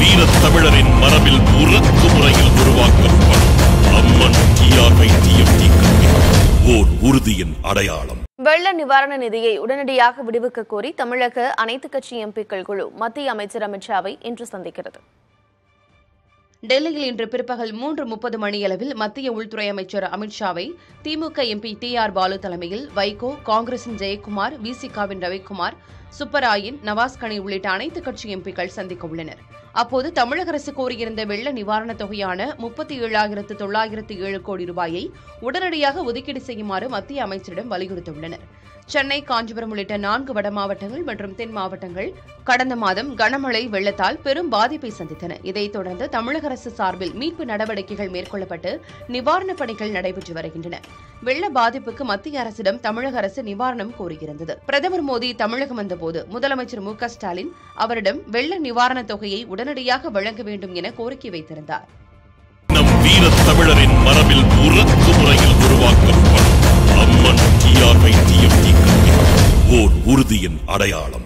வீரத் தமிழரின் மரபில் உறக்கு முறையில் உருவாக்கப்படும் அம்மன் டிஆர்ஐ டிஎம்டி கல்வி ஓர் உறுதியின் அடையாளம் வெள்ள நிவாரண நிதியை உடனடியாக விடுவிக்க கோரி தமிழக அனைத்துக் கட்சி எம்பிக்கள் குழு மத்திய அமைச்சர் அமித்ஷாவை இன்று சந்திக்கிறது டெல்லியில் இன்று பிற்பகல் மூன்று முப்பது மணியளவில் மத்திய உள்துறை அமைச்சர் அமித்ஷாவை DMK MP T R Baalu தலைமையில் வைகோ காங்கிரசின் ஜெயக்குமார் விசிகாவின் ரவிக்குமார் சுப்பராயன் நவாஸ்கனி உள்ளிட்ட அனைத்து கட்சி எம்பிக்கள் சந்திக்க உள்ளனர் அப்போது தமிழக அரசு கோரியிருந்த வெள்ள நிவாரணத் தொகையான முப்பத்தி ஏழாயிரத்து தொள்ளாயிரத்து ஏழு கோடி ரூபாயை உடனடியாக ஒதுக்கீடு செய்யுமாறு மத்திய அமைச்சரிடம் வலியுறுத்தியுள்ளனர் சென்னை காஞ்சிபுரம் உள்ளிட்ட நான்கு வட மாவட்டங்கள் மற்றும் தென் மாவட்டங்கள் கடந்த மாதம் கனமழை வெள்ளத்தால் பெரும் பாதிப்பை சந்தித்தன இதைத் தொடர்ந்து தமிழக அரசு சார்பில் மீட்பு நடவடிக்கைகள் மேற்கொள்ளப்பட்டு நிவாரணப் பணிகள் நடைபெற்று வருகின்றன வெள்ள பாதிப்புக்கு மத்திய அரசிடம் தமிழக அரசு நிவாரணம் கோரியிருந்தது பிரதமர் மோடி தமிழகம் வந்தபோது முதலமைச்சர் மு க ஸ்டாலின் அவரிடம் வெள்ள நிவாரணத் தொகையை உடனடியாக வழங்க வேண்டும் என கோரிக்கை வைத்திருந்தார் நம் வீரத் தமிழரின் மரபில் உறக்கு முறையில் உருவாக்கப்படும் அம்மன் டிஆர்ஐ டிஎம்டி கல்வி ஓர் உறுதியின் அடையாளம்